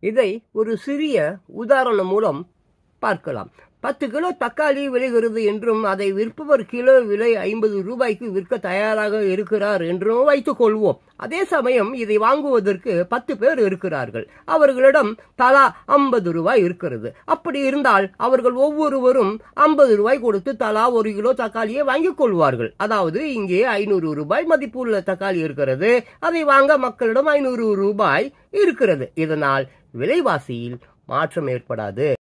இதை ஒரு சிறிய உதாரணம் மூலம் பார்க்கலாம் பத்து கிலோ தக்காளி விளைகிறது என்றும் அதை விற்பவர் கிலோ விலை ஐம்பது ரூபாய்க்கு விற்க தயாராக இருக்கிறார் என்றும் வைத்துக் கொள்வோம் அதே சமயம் இதை வாங்குவதற்கு பத்து பேர் இருக்கிறார்கள் அவர்களிடம் தலா ஐம்பது ரூபாய் இருக்கிறது அப்படி இருந்தால் அவர்கள் ஒவ்வொருவரும் ஐம்பது ரூபாய் கொடுத்து தலா ஒரு கிலோ தக்காளியை வாங்கிக் கொள்வார்கள் அதாவது இங்கே ஐநூறு ரூபாய் மதிப்புள்ள தக்காளி இருக்கிறது அதை வாங்க மக்களிடம் ஐநூறு ரூபாய் இருக்கிறது இதனால் விலைவாசியில் மாற்றம் ஏற்படாது